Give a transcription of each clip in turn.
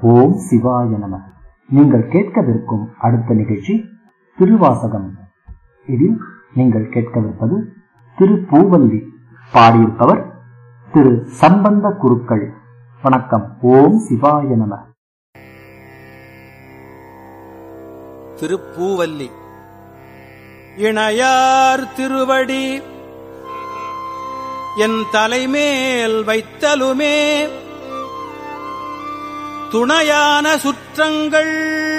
ஓம் சிவாய நம நீங்கள் கேட்கவிருக்கும் அடுத்த நிகழ்ச்சி திருவாசகம் இதில் நீங்கள் கேட்கவிருப்பது திரு பூவல்லி பாடியிருப்பவர் திரு சம்பந்த குருக்கள் வணக்கம் ஓம் சிவாய நம திருப்பூவல்லி இணையார் திருவடி என் தலைமேல் வைத்தலுமே துணையான சுற்றங்கள்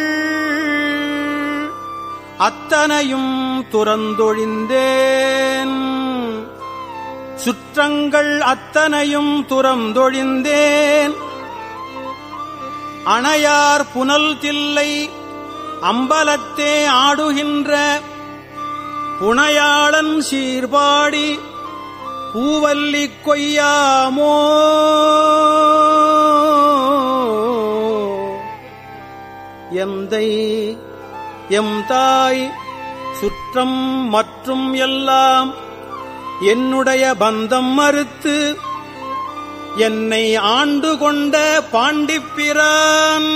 அத்தனையும் துறந்தொழிந்தேன் சுற்றங்கள் அத்தனையும் துறந்தொழிந்தேன் அணையார் புனல் தில்லை அம்பலத்தே ஆடுகின்ற புனையாளன் சீர்பாடி பூவல்லி கொய்யாமோ எந்தை எம் தாய் சுற்றம் மற்றும் எல்லாம் என்னுடைய பந்தம் மறுத்து என்னை ஆண்டு கொண்ட பாண்டிப்பிரான்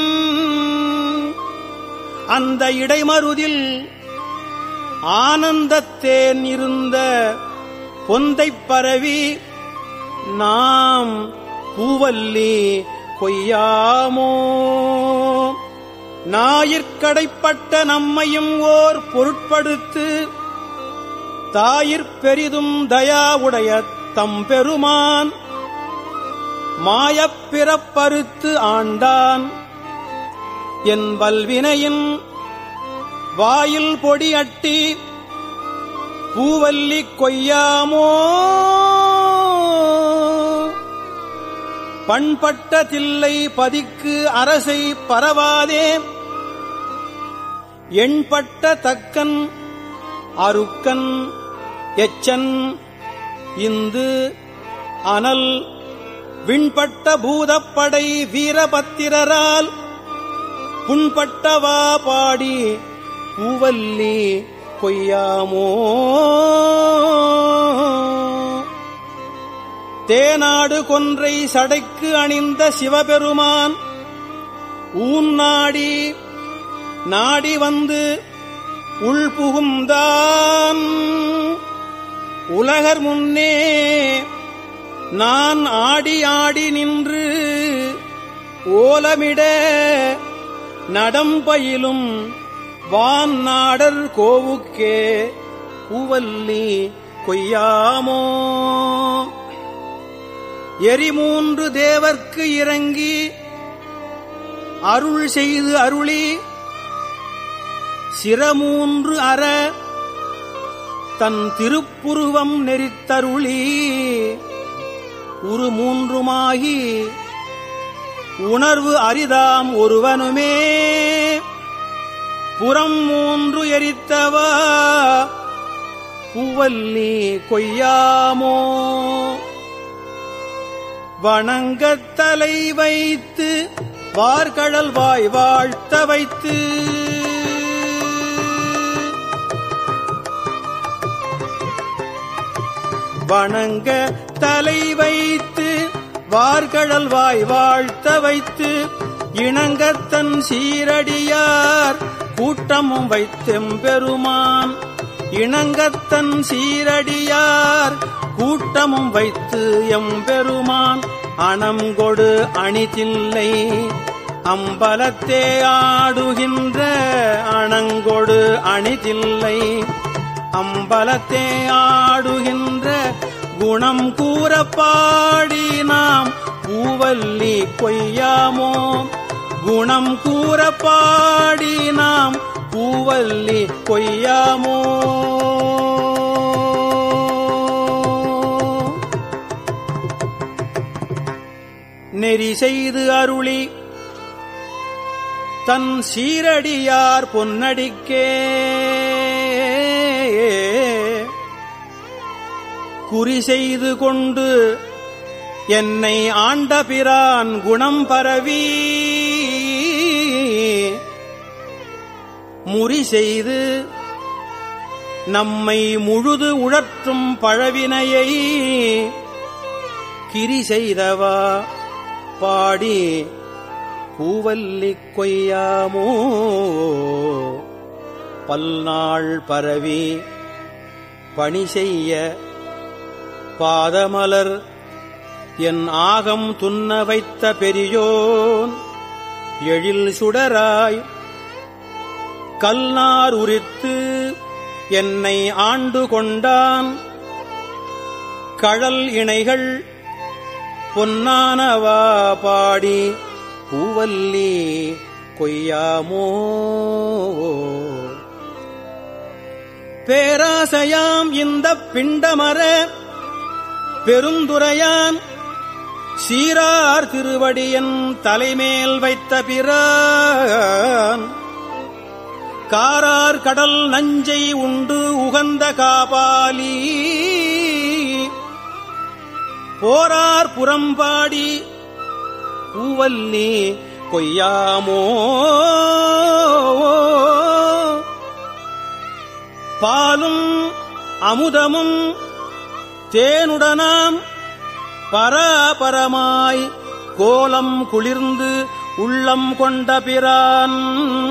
அந்த இடைமருதில் ஆனந்தத்தேன் இருந்த பொந்தைப் பரவி நாம் பூவல்லி கொய்யாமோ ஞாயிற்கடைப்பட்ட நம்மையும் ஓர் பொருட்படுத்து தாயிற் பெரிதும் தயாவுடைய தம்பெருமான் மாயப்பிறப்பறுத்து ஆண்டான் என் வல்வினையின் வாயில் பொடி அட்டி பூவல்லி கொய்யாமோ பண்பட்ட தில்லை பதிக்கு அரசை பரவாதே எண்பட்ட தக்கன் அருக்கன் எச்சன் இந்து அனல் விண்பட்ட பூதப்படை வீரபத்திரரால் புண்பட்டவா பாடி பூவல்லி கொய்யாமோ தேநாடு கொன்றை சடைக்கு அணிந்த சிவபெருமான் ஊன் நாடி நாடி வந்து உள்புகுந்தான் உலகர் முன்னே நான் ஆடி ஆடி நின்று ஓலமிட நடம்பயிலும் வான் நாடர் கோவுக்கே பூவல்லி கொய்யாமோ எரிமூன்று தேவர்க்கு இறங்கி அருள் செய்து அருளி சிரமூன்று அற தன் திருப்புருவம் நெறித்தருளி உரு மூன்றுமாகி உணர்வு அரிதாம் ஒருவனுமே புறம் மூன்று எரித்தவா பூவல்லி கொய்யாமோ வணங்கத் தலை வைத்து வார்கழல் வாய் வாழ்த்த வைத்து வணங்க தலை வைத்து வார்கழல் வாய் வாழ்த்த வைத்து இணங்கத்தன் சீரடியார் கூட்டமும் வைத்தெம்பெருமான் இணங்கத்தன் சீரடியார் கூட்டமும் வைத்து எம்பெருமான் அணங்கொடு அணிதில்லை அம்பலத்தே ஆடுகின்ற அணங்கொடு அணிதில்லை அம்பலத்தே ஆடுகின்ற குணம் கூற பாடி நாம் பூவல்லி கொய்யாமோ குணம் கூற பாடி நாம் பூவல்லி கொய்யாமோ நெறி செய்து அருளி தன் சீரடியார் பொன்னடிக்கே குறி செய்து கொண்டு என்னை ஆண்டபிரான் குணம் பரவி முறி செய்து நம்மை முழுது உழற்றும் பழவினையை கிரி செய்தவா பாடி பூவல்லி கொய்யாமோ பல்நாள் பரவி பணி செய்ய பாதமலர் என் ஆகம் துன்ன வைத்த பெரியோன் எழில் சுடராய் கல்நார் உரித்து என்னை ஆண்டு கொண்டான் கழல் இணைகள் பொன்னானவா பாடி பூவல்லி கொய்யாமோ பேராசையாம் இந்த பிண்டமர பெருந்துரையான் சீரார் திருவடியன் தலைமேல் வைத்த பிறான் காரார் கடல் நஞ்சை உண்டு உகந்த காபாலி போரார் புறம்பாடி பூவல்லி கொய்யாமோ பாலும் அமுதமும் தேனுடனாம் பராபரமாய் கோலம் குளிர்ந்து உள்ளம் கொண்ட பிரான்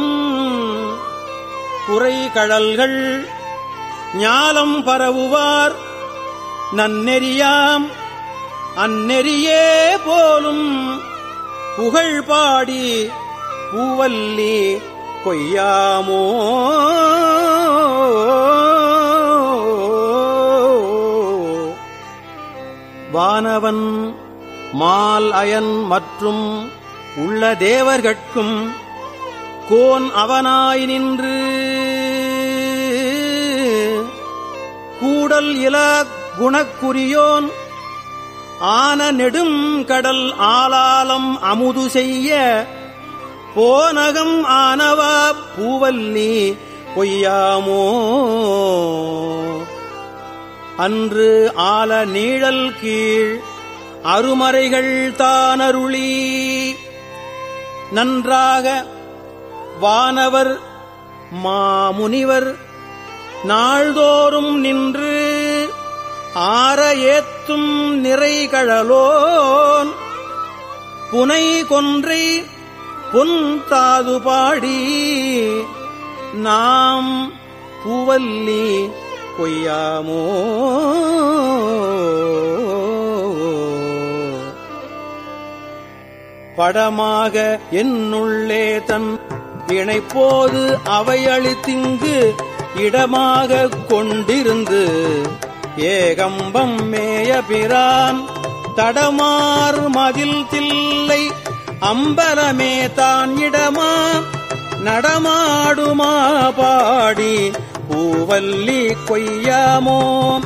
குறை கழல்கள் ஞாலம் பரவுவார் நன்னெறியாம் அந்நெறியே போலும் புகழ் பாடி பூவல்லி கொய்யாமோ வானவன் மால் அயன் மற்றும் உள்ள தேவர்கட்கும் கோன் அவனாய் நின்று கூடல் இல குணக்குரியோன் ஆன நெடும் கடல் ஆலாலம் அமுது செய்ய போனகம் ஆனவா பூவல்லி பொய்யாமோ அன்று ஆல நீழல் கீழ் அருமறைகள் தானருளி நன்றாக வானவர் மாமுனிவர் நாள்தோறும் நின்று ஆற ஏத்தும் நிறைகழலோன் புனை கொன்றை பொன் தாது பாடி நாம் பூவல்லி கொய்யாமோ படமாக என்னுள்ளே தன் இணைப்போது அவையளித்திங்கு இடமாக கொண்டிருந்து ஏகம்பம் மேய பிரான் தடமாறு மதில் தில்லை அம்பலமே தான் இடமா நடமாடுமா பாடி பூவல்லி கொய்யாமோ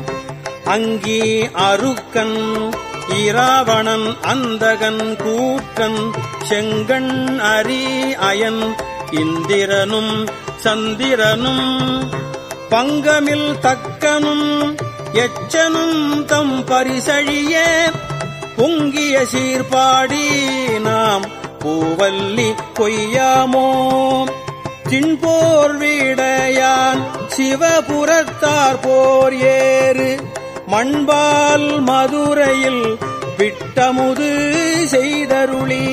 அங்கி அருக்கன் இராவணன் அந்தகன் கூற்றன் செங்கண் அரி அயன் இந்திரனும் சந்திரனும் பங்கமில் தக்கனும் எச்சனும் தம் பரிசழிய பொங்கிய சீர்பாடி நாம் பூவல்லி கொய்யாமோ தின்போர் வீடையான் சிவபுரத்தார் போர் ஏறு மண்பால் மதுரையில் விட்டமுது செய்தருளி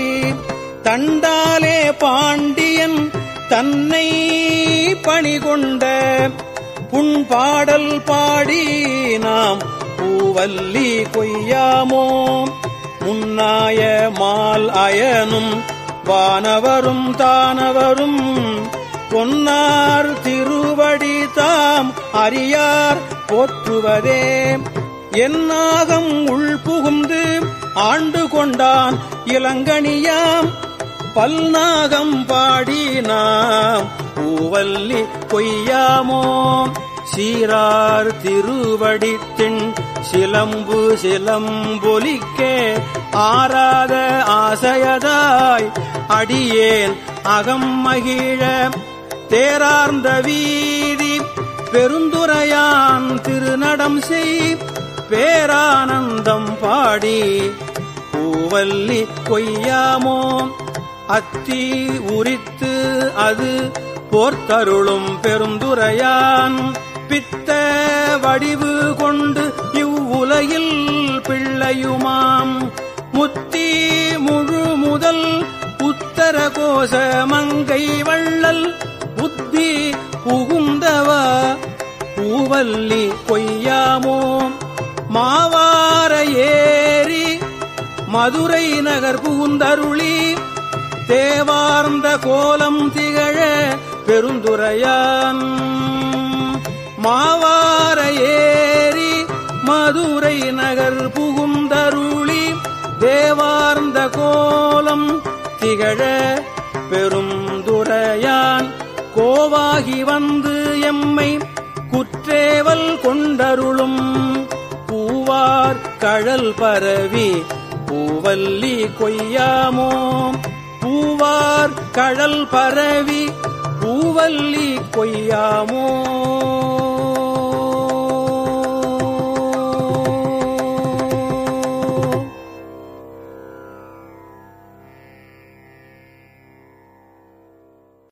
தண்டாலே பாண்டியன் தன்னை பணிகொண்ட புண்பாடல் பாடி நாம் பூவல்லி கொய்யாமோ முன்னாய மால் அயனும் வானவரும் தானவரும் பொன்னார் திருவடி தாம் அறியார் போற்றுவதே என்னாகம் உள் புகுந்து ஆண்டு கொண்டான் இளங்கணியாம் பல்நாகம் பாடி நாம் பூவல்லி கொய்யாமோ சீரார் திருவடி திண் சிலம்பு சிலம்பொலிக்கே ஆராத ஆசையதாய் அடியேன் அகம் மகிழ தேரார்ந்த வீதி பெருந்துரையான் திருநடம் செய் பேரானந்தம் பாடி பூவல்லி கொய்யாமோ அத்தி உரித்து அது போர்த்தருளும் பெருந்துரையான் பித்த வடிவு கொண்டு இவ்வுலகில் பிள்ளையுமாம் முத்தி முழு முதல் புத்த உத்தர கோச மங்கை வள்ளல் புத்தி புகுந்தவா பூவல்லி கொய்யாமோ மாவார ஏரி மதுரை நகர் புகுந்தருளி தேவார்ந்த கோலம் திகழ பெருந்துரையான் மாவார ஏரி மதுரை நகர் புகுந்தருளி தேவார்ந்த கோலம் திகழ பெருந்துரையான் கோவாகி வந்து எம்மை குற்றேவல் கொண்டருளும் பூவார் கழல் பரவி பூவல்லி கொய்யாமோ பூவார் கழல் பரவி பூவல்லி கொய்யாமோ